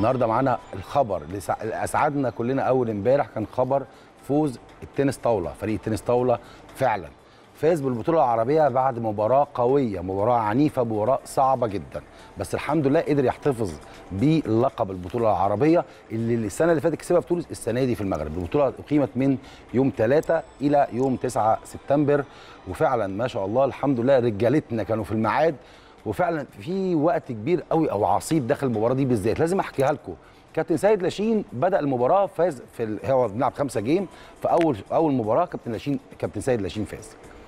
النهارده معانا الخبر اللي سع- اللي اسعدنا كلنا اول امبارح كان خبر فوز التنس طاوله فريق التنس طاوله فعلا فاز بالبطوله العربيه بعد مباراه قويه مباراه عنيفه مباراه صعبه جدا بس الحمد لله قدر يحتفظ بلقب البطوله العربيه اللي السنه اللي فاتت كسبها في تونس السنه دي في المغرب البطوله اقيمت من يوم 3 الى يوم 9 سبتمبر وفعلا ما شاء الله الحمد لله رجالتنا كانوا في الميعاد وفعلا في وقت كبير قوي او عصيب داخل المباراه دي بالذات لازم احكيها لكم كابتن سيد لاشين بدا المباراه فاز في ال... هو بنلعب خمسه جيم في اول اول مباراه كابتن لاشين كابتن سيد لاشين فاز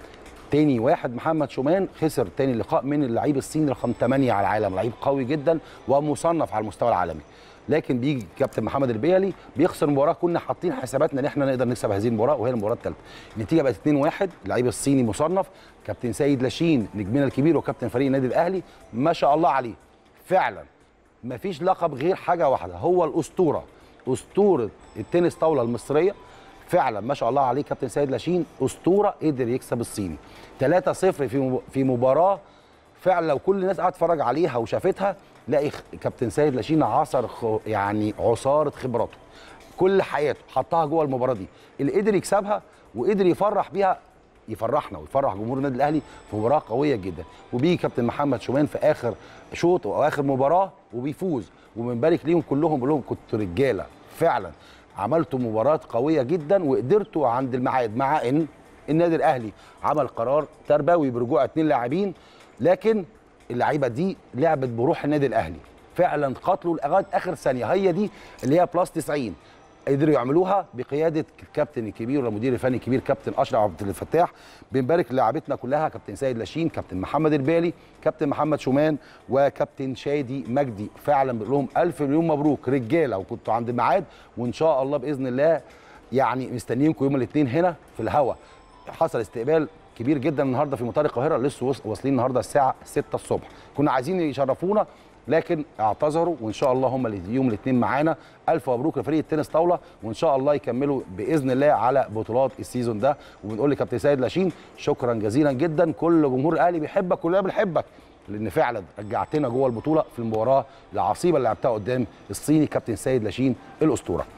تاني واحد محمد شومان خسر تاني لقاء من اللعيب الصيني رقم 8 على العالم لعيب قوي جدا ومصنف على المستوى العالمي لكن بيجي كابتن محمد البيلي بيخسر مباراه كنا حاطين حساباتنا ان احنا نقدر نكسب هذه المباراه وهي المباراه الثالثه النتيجه بقت 2-1 اللعيب الصيني مصنف كابتن سيد لاشين نجمنا الكبير وكابتن فريق النادي الاهلي ما شاء الله عليه فعلا مفيش لقب غير حاجه واحده هو الاسطوره اسطوره التنس طاوله المصريه فعلا ما شاء الله عليه كابتن سيد لاشين اسطوره قدر يكسب الصيني 3-0 في مب- في مباراه فعلا لو كل الناس قاعده تتفرج عليها وشافتها لاقي خ- كابتن سيد لاشين عصر خ- يعني عصاره خبراته كل حياته حطها جوه المباراه دي اللي قدر يكسبها وقدر يفرح بيها يفرحنا ويفرح جمهور النادي الاهلي في مباراه قويه جدا وبيجي كابتن محمد شومان في اخر شوط او اخر مباراه وبيفوز وبنبارك ليهم كلهم بقول لهم كنتوا رجاله فعلا عملتوا مباراه قويه جدا وقدرتوا عند الميعاد مع ان النادي الاهلي عمل قرار تربوي برجوع اثنين لاعبين لكن اللعيبه دي لعبت بروح النادي الاهلي فعلا قاتلوا لغايه اخر ثانيه هي دي اللي هي بلس 90 قدروا يعملوها بقياده الكابتن الكبير والمدير الفني الكبير كابتن اشرف عبد الفتاح بنبارك للاعبتنا كلها كابتن سيد لاشين كابتن محمد البالي كابتن محمد شومان وكابتن شادي مجدي فعلا بنقول لهم الف مليون مبروك رجاله وكنتوا عند الميعاد وان شاء الله باذن الله يعني مستنيينكم يوم الاثنين هنا في الهوا حصل استقبال كبير جدا النهارده في مطار القاهره لسه وص- واصلين النهارده الساعه 6 الصبح كنا عايزين يشرفونا لكن اعتذروا وان شاء الله هم اللي يوم الاثنين معانا الف مبروك لفريق التنس طاوله وان شاء الله يكملوا باذن الله على بطولات السيزون ده وبنقول لكابتن سيد لاشين شكرا جزيلا جدا كل جمهور الاهلي بيحبك كلنا بنحبك لان فعلا رجعتنا جوه البطوله في المباراه العصيبه اللي لعبتها قدام الصيني كابتن سيد لاشين الاسطوره